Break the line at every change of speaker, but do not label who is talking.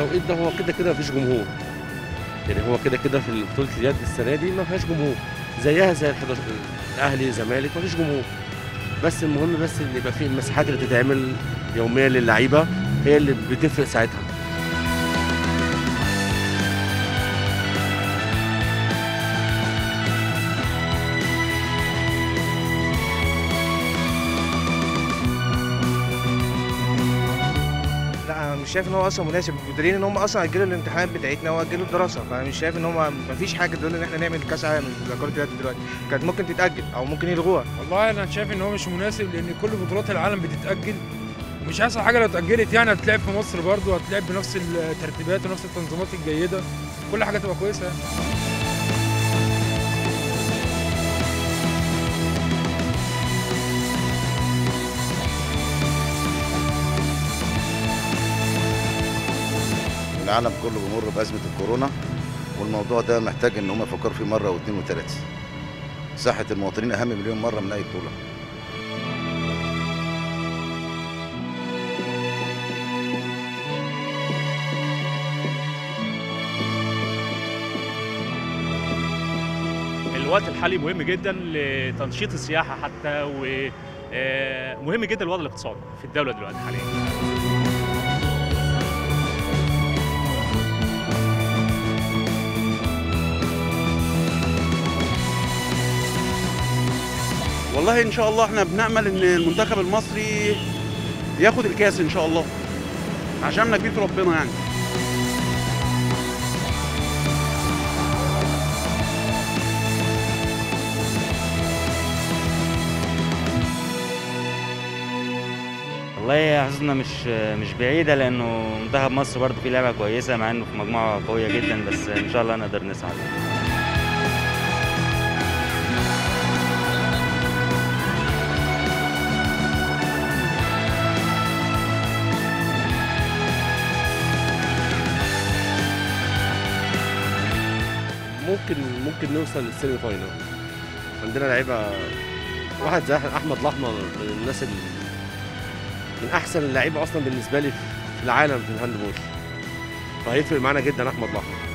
التوقيت ده هو كده كده مفيش جمهور يعني هو كده كده في بطوله اليد السنه دي ما فيهاش جمهور زيها زي ال 11 الاهلي الزمالك مفيش جمهور بس المهم بس ان يبقى في المساحات اللي تتعمل يوميا للعيبه هي اللي بتفرق ساعتها
لا انا مش شايف ان هو اصلا مناسب بدليل ان هم اصلا اجلوا الامتحانات بتاعتنا واجلوا الدراسه فانا مش شايف ان هم مفيش حاجه تدل ان احنا نعمل كاس عالم لكره اليد دلوقتي كانت ممكن تتاجل او ممكن يلغوها
والله انا شايف ان هو مش مناسب لان كل بطولات العالم بتتاجل ومش احسن حاجه لو اتاجلت يعني هتلعب في مصر برضه هتلعب بنفس الترتيبات ونفس التنظيمات الجيده كل حاجه تبقى كويسه يعني.
العالم كله بيمر بأزمة الكورونا والموضوع ده محتاج ان هم يفكروا فيه مرة واثنين وثلاثة صحة المواطنين أهم مليون مرة من أي بطولة
الوقت الحالي مهم جدا لتنشيط السياحه حتى ومهم جدا الوضع الاقتصادي في الدوله دلوقتي حاليا
والله ان شاء الله احنا بنامل ان المنتخب المصري ياخد الكاس ان شاء الله عشان نجيب ربنا يعني
والله حظنا مش مش بعيدة لأنه منتخب مصر برضه فيه لعبة كويسة مع إنه في مجموعة قوية جدا بس إن شاء الله نقدر نصعد
ممكن ممكن نوصل للسيمي فاينال عندنا لعيبه واحد زي احمد الاحمر من الناس اللي من احسن اللعيبه اصلا بالنسبه لي في العالم في الهاند بول فهيفرق معانا جدا احمد الاحمر